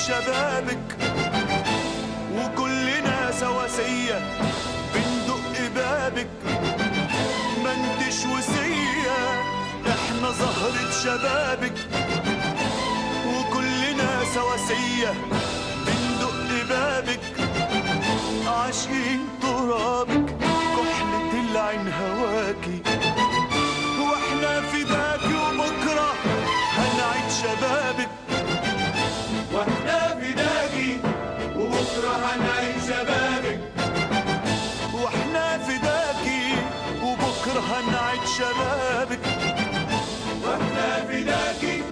شبابك وكلنا سواسية بندق بابك ما انتش وسية احنا زهرة شبابك وكلنا سواسية بندق بابك عاشقين ترابك كحلة العين هواكي